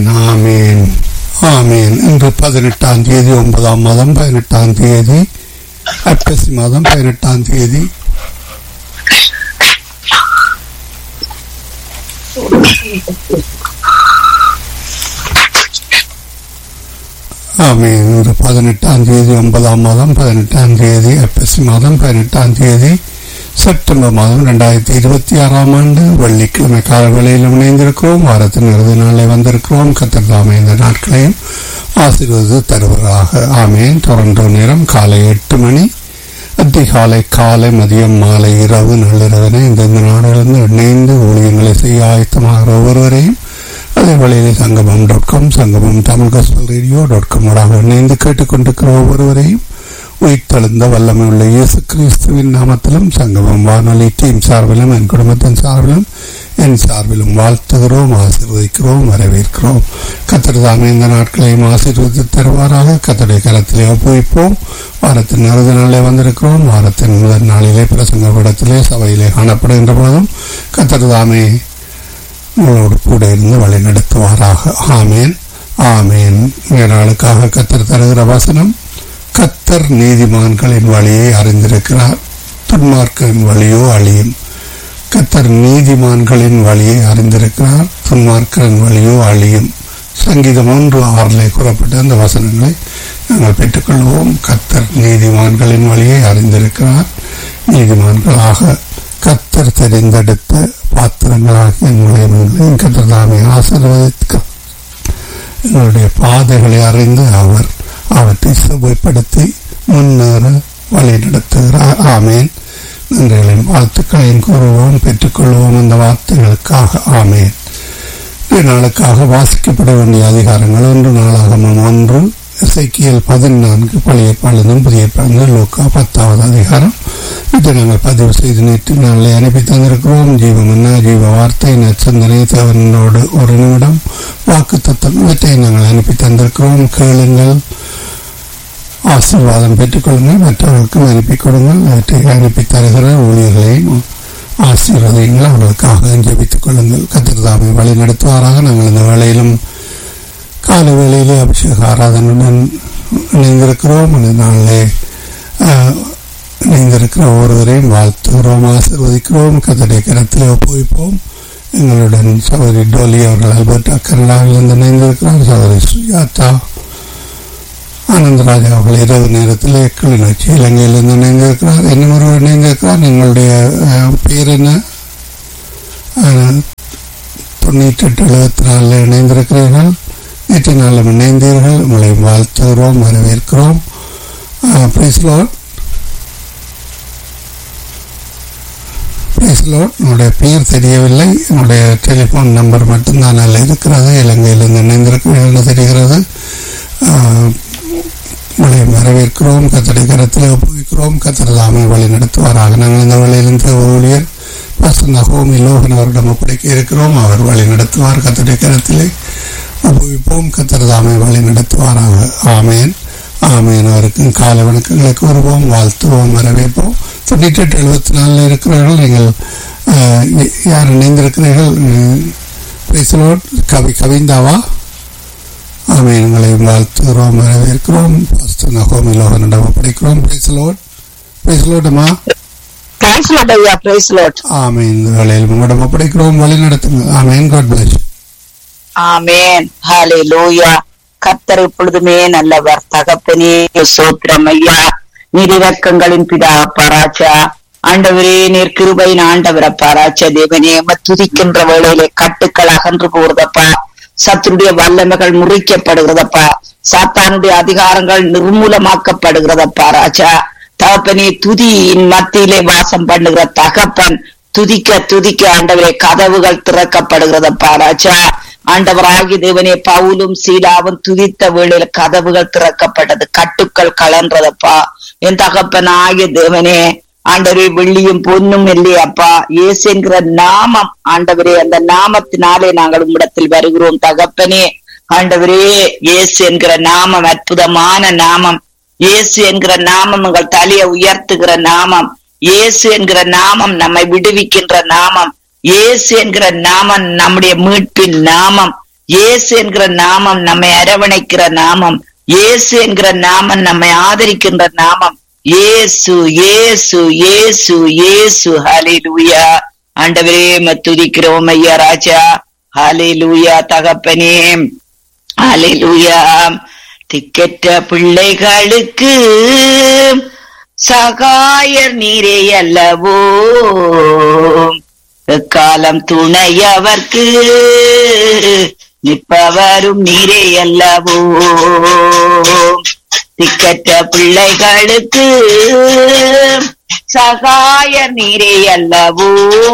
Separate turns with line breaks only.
ஆமீன் ஆமீன் இன்று பதினெட்டாம் தேதி ஒன்பதாம் மாதம் பதினெட்டாம் தேதி ஐப்பசி மாதம் பதினெட்டாம் தேதி ஆமீன் இன்று பதினெட்டாம் தேதி ஒன்பதாம் மாதம் பதினெட்டாம் தேதி ஐப்பசி மாதம் பதினெட்டாம் தேதி செப்டம்பர் மாதம் ரெண்டாயிரத்தி இருபத்தி ஆறாம் ஆண்டு வெள்ளிக்கிழமை கால வேளையில் இணைந்திருக்கிறோம் வாரத்தின் இறுதி நாளை வந்திருக்கிறோம் கத்திரதாமை இந்த நாட்களையும் ஆசீர்வதித்து தருவதாக ஆமேன் தொடர்ந்து நேரம் காலை எட்டு மணி அதிகாலை காலை மதியம் மாலை இரவு நள்ளிரவனை இந்தந்த நாடுகளிலிருந்து இணைந்து ஊழியங்களை செய்ய ஆயத்தமாகிற ஒவ்வொருவரையும் அதே வழியிலே சங்கமம் dot com Sangamam Tamil gospel radio dot காமோடாக இணைந்து கேட்டுக்கொண்டிருக்கிற ஒவ்வொருவரையும் உயிர்த்தெழுந்த வல்லமை உள்ள இயேசு கிறிஸ்துவின் நாமத்திலும் சங்கமம் வானொலி டீம் சார்பிலும் என் குடும்பத்தின் சார்பிலும் என் சார்பிலும் வாழ்த்துகிறோம் ஆசீர்வதிக்கிறோம் வரவேற்கிறோம் கத்திரதாமே இந்த நாட்களையும் ஆசீர்வதித்து தருவாராக கத்தடைய கரத்திலே ஒப்புவிப்போம் வாரத்தின் அறுபது நாளிலே வந்திருக்கிறோம் வாரத்தின் முதல் நாளிலே பிரசங்க படத்திலே சபையிலே காணப்படுகின்ற போதும் கத்திரதாமே உங்களோடு கூட இருந்து வழி நடத்துவாராக ஆமேன் ஆமேன் இந்த நாளுக்காக கத்தர் தருகிற வசனம் கத்தர் நீதிமான்களின் வழியை அறிந்திருக்கிறார் துன்மார்க்கின் வழியோ அழியும் கத்தர் நீதிமான்களின் வழியை அறிந்திருக்கிறார் துன்மார்க்கரின் வழியோ அழியும் சங்கீதம் ஒன்று ஆறிலே கூறப்பட்ட அந்த வசனங்களை நாங்கள் பெற்றுக்கொள்வோம் கத்தர் நீதிமான்களின் வழியை அறிந்திருக்கிறார் நீதிமான்களாக கத்தர் தெரிந்தெடுத்த பாத்திரங்களாக எங்களையும் கத்தர் தாமே ஆசீர்வதிக்க எங்களுடைய பாதைகளை அறிந்து அவர் அவற்றை சுவைப்படுத்தி முன்னேற வழி நடத்துகிறார் ஆமேன் நன்றிகளின் வாழ்த்துக்களையும் கூறுவோம் பெற்றுக்கொள்வோம் அந்த வார்த்தைகளுக்காக ஆமேன் நாளுக்காக வாசிக்கப்பட வேண்டிய அதிகாரங்கள் ஒன்று நாளாகமம் ஒன்று இசைக்கியல் பதினான்கு பழைய பாலினம் புதிய பாலினம் லோக்கா பத்தாவது அதிகாரம் இதை நாங்கள் பதிவு செய்து நேற்று நாளை அனுப்பி தந்திருக்கிறோம் ஜீவமன்னா ஜீவ வார்த்தை நச்சந்தனை தேவனோடு ஒரு நிமிடம் வாக்கு தத்தம் இவற்றை நாங்கள் அனுப்பி தந்திருக்கிறோம் கேளுங்கள் ஆசீர்வாதம் பெற்றுக்கொள்ளுங்கள் மற்றவர்களுக்கும் அனுப்பி கொடுங்கள் அவற்றை அனுப்பி தருகிற ஊழியர்களையும் ஆசீர்வதிங்கள் அவர்களுக்காக ஜபித்துக் கொள்ளுங்கள் கத்திரதாமை வழி நடத்துவாராக நாங்கள் இந்த வேளையிலும் காலை வேளையிலே அபிஷேக ஆராதனுடன் இணைந்திருக்கிறோம் அந்த நாளிலே இணைந்திருக்கிற ஒருவரையும் வாழ்த்துகிறோம் ஆசிர்வதிக்கிறோம் கத்தடைய கரத்திலே ஒப்புவிப்போம் எங்களுடன் சகோதரி டோலி அவர்கள் அல்பர்டா கனடாவிலிருந்து இணைந்திருக்கிறார் சகோதரி சுஜாதா ஆனந்தராஜா அவர்கள் இரவு நேரத்தில் கிளிநொச்சி இலங்கையிலிருந்து இணைந்திருக்கிறார் இன்னும் ஒருவர் இணைந்திருக்கிறார் எங்களுடைய பேர் என்ன தொண்ணூற்றி எட்டு எழுபத்தி நாலில் இணைந்திருக்கிறீர்கள் நேற்று நாளும் இணைந்தீர்கள் உங்களை வாழ்த்துகிறோம் வரவேற்கிறோம் பிரைஸ்லோட் பிரைஸ்லோட் என்னுடைய பெயர் தெரியவில்லை என்னுடைய டெலிஃபோன் நம்பர் மட்டும்தான் அதில் இருக்கிறது இலங்கையிலிருந்து இணைந்திருக்கிறீர்கள் தெரிகிறது உங்களை வரவேற்கிறோம் கத்தடை கரத்தில் ஒப்புவிக்கிறோம் கத்திரதாமை வழி நடத்துவாராக நாங்கள் இந்த வழியிலிருந்து ஊழியர் பசந்த ஹோமி லோகன் அவரிடம் ஒப்படைக்க இருக்கிறோம் அவர் வழி நடத்துவார் கத்தடை கரத்திலே ஒப்புவிப்போம் கத்திரதாமை வழி நடத்துவாராக ஆமேன் ஆமேன் அவருக்கும் கால வணக்கங்களை கூறுவோம் வாழ்த்துவோம் வரவேற்போம் தொண்ணூற்றி எட்டு எழுபத்தி நாலில் இருக்கிறவர்கள் நீங்கள் யார் இணைந்திருக்கிறீர்கள் பேசலோட் கவி கவிந்தாவா ஆமேன் உங்களை வாழ்த்துகிறோம் வரவேற்கிறோம் பாஸ்டர் நகோமி லோகனிடம் ஒப்படைக்கிறோம் பேசலோட் பேசலோட்டமா ஆமேன் இந்த வேளையில் உங்களிடம் ஒப்படைக்கிறோம் வழி நடத்துங்க ஆமேன் காட் பிளஸ்
ஆமேன் ஹாலே லூயா கத்தர் இப்பொழுதுமே நல்லவர் தகப்பனே சோத்திரம் ஐயா நீரிரக்கங்களின் பிதா பராச்சா ஆண்டவரே நீர் கிருபையின் ஆண்டவர பாராச்ச தேவனே துதிக்கின்ற வேளையிலே கட்டுக்கள் அகன்று போறதப்பா சத்துருடைய வல்லமைகள் முறிக்கப்படுகிறதப்பா சாத்தானுடைய அதிகாரங்கள் நிர்மூலமாக்கப்படுகிறதப்பா ராஜா தகப்பனே துதியின் மத்தியிலே வாசம் பண்ணுகிற தகப்பன் துதிக்க துதிக்க ஆண்டவரே கதவுகள் திறக்கப்படுகிறதப்பா ராஜா ஆண்டவராகி தேவனே பவுலும் சீலாவும் துதித்த வேளையில கதவுகள் திறக்கப்பட்டது கட்டுக்கள் கலன்றதப்பா என் தகப்பன் ஆகிய தேவனே ஆண்டவரே வெள்ளியும் பொன்னும் இல்லையப்பா இயேசு என்கிற நாமம் ஆண்டவரே அந்த நாமத்தினாலே நாங்கள் உம்மிடத்தில் வருகிறோம் தகப்பனே ஆண்டவரே இயேசு என்கிற நாமம் அற்புதமான நாமம் இயேசு என்கிற நாமம் உங்கள் தலையை உயர்த்துகிற நாமம் இயேசு என்கிற நாமம் நம்மை விடுவிக்கின்ற நாமம் இயேசு என்கிற நாமம் நம்முடைய மீட்பின் நாமம் இயேசு என்கிற நாமம் நம்மை அரவணைக்கிற நாமம் இயேசு என்கிற நாமம் நம்மை ஆதரிக்கின்ற நாமம் இயேசு இயேசு இயேசு இயேசு ஹalleluya ஆண்டவரே மத்துதிக்கிறோம் ஐயா ராஜா ஹalleluya தகப்பனே ஹalleluya திக்கற்ற பிள்ளைகளுக்கு சகாயர் நீரே அல்லவோ காலம் துணையவர்க்கு நிற்பவரும் நீரே அல்லவோ திக்கற்ற பிள்ளைகளுக்கு சகாயர் நீரே அல்லவோ